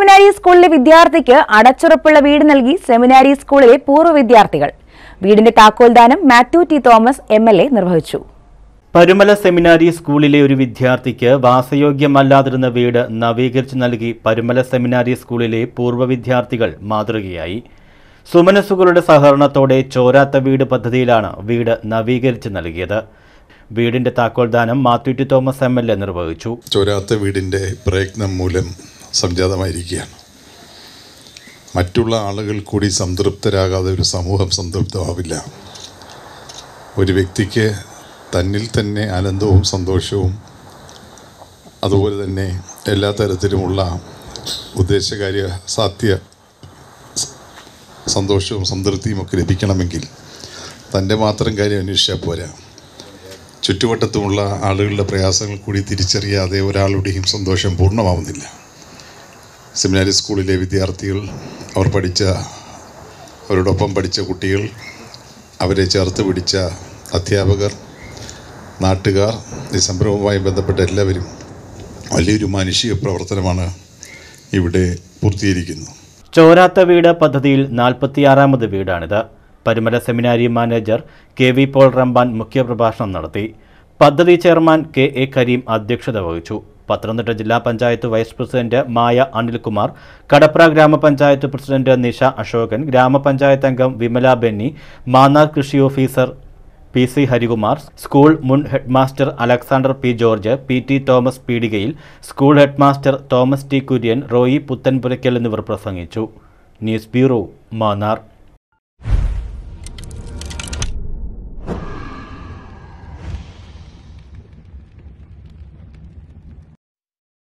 സെമിനാരി സ്കൂളിലെ വിദ്യാർത്ഥിക്ക് അടച്ചുറപ്പുള്ള വീട് നൽകി സെമിനാരി സ്കൂളിലെ പൂർവ്വ വിദ്യാർത്ഥികൾ വീടിന്റെ താക്കോൽദാനം Mathew T Thomas M L A നിർവഹിച്ചു പരുമല സെമിനാരി സ്കൂളിലെ ഒരു വിദ്യാർത്ഥിക്ക് വാസയോഗ്യമല്ലാതിരുന്ന വീട് നവീകരിച്ചു നൽകി പരുമല സെമിനാരി സ്കൂളിലെ പൂർവ്വ വിദ്യാർത്ഥികൾ മാതൃകയായി സുമനസുകളുടെ സഹകരണത്തോടെ ചോരാത്ത വീട് പദ്ധതിയിലാണ് വീട് നവീകരിച്ചു നൽകിയത് വീടിന്റെ താക്കോൽദാനം Mathew T Thomas M L A നിർവഹിച്ചു ചോരാത്ത വീടിൻ്റെ പ്രയത്നം മൂലം സംജാതമായിരിക്കുകയാണ് മറ്റുള്ള ആളുകൾ കൂടി സംതൃപ്തരാകാതെ ഒരു സമൂഹം സംതൃപ്തമാവില്ല ഒരു വ്യക്തിക്ക് തന്നിൽ തന്നെ ആനന്ദവും സന്തോഷവും അതുപോലെ തന്നെ എല്ലാ തരത്തിലുമുള്ള ഉദ്ദേശകാര്യ സാധ്യ സ- സന്തോഷവും സംതൃപ്തിയും ഒക്കെ ലഭിക്കണമെങ്കിൽ തൻ്റെ മാത്രം കാര്യം അന്വേഷിച്ചാൽ പോരാ ചുറ്റുവട്ടത്തുമുള്ള ആളുകളുടെ പ്രയാസങ്ങൾ കൂടി തിരിച്ചറിയാതെ ഒരാളുടെയും സന്തോഷം പൂർണ്ണമാവുന്നില്ല സെമിനാരി സ്കൂളിലെ വിദ്യാർത്ഥികൾ അവർ പഠിച്ച അവരോടൊപ്പം പഠിച്ച കുട്ടികൾ അവരെ ചേർത്ത് പിടിച്ച അധ്യാപകർ നാട്ടുകാർ ഈ സംരംഭവുമായി ബന്ധപ്പെട്ട എല്ലാവരും വലിയൊരു മാനുഷിക പ്രവർത്തനമാണ് ഇവിടെ പൂർത്തീകരിക്കുന്നത് ചോരാത്ത വീട് പദ്ധതിയിൽ നാൽപ്പത്തിയാറാമത് വീടാണിത് Parumala seminary manager K V Paul Ramban മുഖ്യപ്രഭാഷണം നടത്തി പദ്ധതി ചെയർമാൻ കെ എ കരീം അധ്യക്ഷത വഹിച്ചു പത്തനംതിട്ട ജില്ലാ പഞ്ചായത്ത് വൈസ് പ്രസിഡന്റ് മായ അനിൽകുമാർ കടപ്ര ഗ്രാമപഞ്ചായത്ത് പ്രസിഡന്റ് നിഷ അശോകൻ ഗ്രാമപഞ്ചായത്ത് അംഗം വിമല ബെന്നി മാന്നാർ കൃഷി officer P C Harikumar school മുൻ headmaster Alexander P George P T Thomas പീടികയിൽ school headmaster Thomas T Kurian Roy Puthenpurakkal എന്നിവർ പ്രസംഗിച്ചു ന്യൂസ് ബ്യൂറോ മാന്നാർ